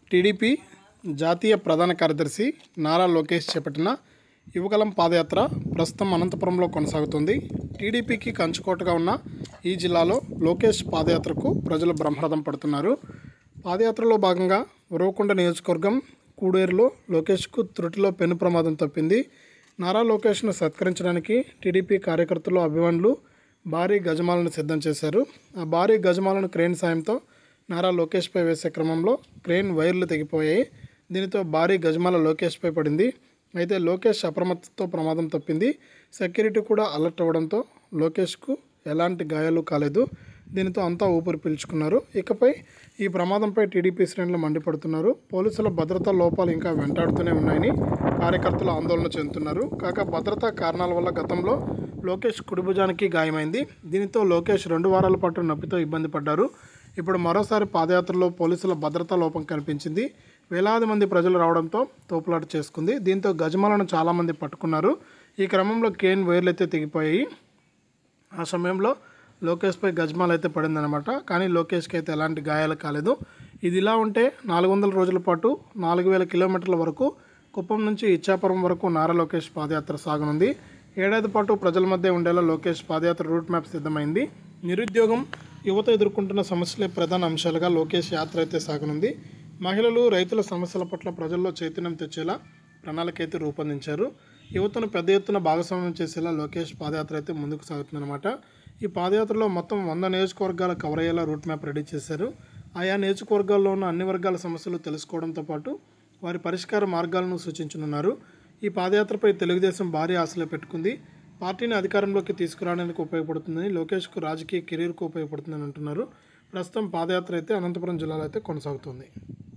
TDP జాతీయ ప్రధాన కార్యదర్శి నారా లోకేష్ చేపట్టిన యువగలం పాదయాత్ర ప్రస్తుతం అనంతపురంలో కొనసాగుతుంది టీడీపీకి కంచుకోటగా ఉన్న ఈ జిల్లాలో లోకేష్ పాదయాత్రకు ప్రజలు బ్రహ్మరథం పడుతున్నారు పాదయాత్రలో భాగంగా ఉరవకొండ నియోజకవర్గం కూడేరులో లోకేష్కు త్రుటిలో పెను ప్రమాదం తప్పింది నారా లోకేష్ను సత్కరించడానికి టీడీపీ కార్యకర్తలు అభిమానులు భారీ గజమాలను సిద్ధం చేశారు ఆ భారీ గజమాలను క్రేన్ సాయంతో నారా లోకేష్పై వేసే క్రమంలో క్రేన్ వైర్లు తెగిపోయాయి దీనితో భారీ గజమాల లోకేష్పై పడింది అయితే లోకేష్ అప్రమత్తతో ప్రమాదం తప్పింది సెక్యూరిటీ కూడా అలర్ట్ అవ్వడంతో లోకేష్కు ఎలాంటి గాయాలు కాలేదు దీనితో అంతా ఊపిరి పీల్చుకున్నారు ఇకపై ఈ ప్రమాదంపై టీడీపీ శ్రేణులు మండిపడుతున్నారు పోలీసుల భద్రతా లోపాలు ఇంకా వెంటాడుతూనే ఉన్నాయని కార్యకర్తలు ఆందోళన చెందుతున్నారు కాగా భద్రతా కారణాల వల్ల గతంలో లోకేష్ కుడిభుజానికి గాయమైంది దీనితో లోకేష్ రెండు వారాల పాటు నొప్పితో ఇబ్బంది పడ్డారు ఇప్పుడు మరోసారి పాదయాత్రలో పోలీసుల భద్రతా లోపం కనిపించింది వేలాది మంది ప్రజలు రావడంతో తోపులాట చేసుకుంది దీంతో గజమాలను చాలామంది పట్టుకున్నారు ఈ క్రమంలో కేన్ వైర్లు అయితే తెగిపోయాయి ఆ సమయంలో లోకేష్పై గజ్మాల్ అయితే పడిందనమాట కానీ లోకేష్కి అయితే ఎలాంటి గాయాలు కాలేదు ఇది ఇలా ఉంటే నాలుగు వందల రోజుల పాటు నాలుగు వేల కిలోమీటర్ల వరకు కుప్పం నుంచి ఇచ్చాపురం వరకు నారా లోకేష్ పాదయాత్ర సాగనుంది ఏడాది పాటు ప్రజల మధ్య ఉండేలా లోకేష్ పాదయాత్ర రూట్ మ్యాప్ సిద్ధమైంది నిరుద్యోగం యువత ఎదుర్కొంటున్న సమస్యలే ప్రధాన అంశాలుగా లోకేష్ యాత్ర అయితే సాగనుంది మహిళలు రైతుల సమస్యల పట్ల ప్రజల్లో చైతన్యం తెచ్చేలా ప్రణాళిక అయితే రూపొందించారు యువతను పెద్ద ఎత్తున భాగస్వామ్యం చేసేలా లోకేష్ పాదయాత్ర అయితే ముందుకు సాగుతుందన్నమాట ఈ పాదయాత్రలో మొత్తం వంద నియోజకవర్గాలు కవర్ అయ్యేలా రూట్ మ్యాప్ రెడీ చేశారు ఆయా నియోజకవర్గాల్లో ఉన్న అన్ని వర్గాల సమస్యలు తెలుసుకోవడంతో పాటు వారి పరిష్కార మార్గాలను సూచించనున్నారు ఈ పాదయాత్రపై తెలుగుదేశం భారీ ఆశలు పెట్టుకుంది పార్టీని అధికారంలోకి తీసుకురావడానికి ఉపయోగపడుతుందని లోకేష్కు రాజకీయ కెరీర్కు ఉపయోగపడుతుందని అంటున్నారు ప్రస్తుతం పాదయాత్ర అయితే అనంతపురం జిల్లాలో అయితే కొనసాగుతుంది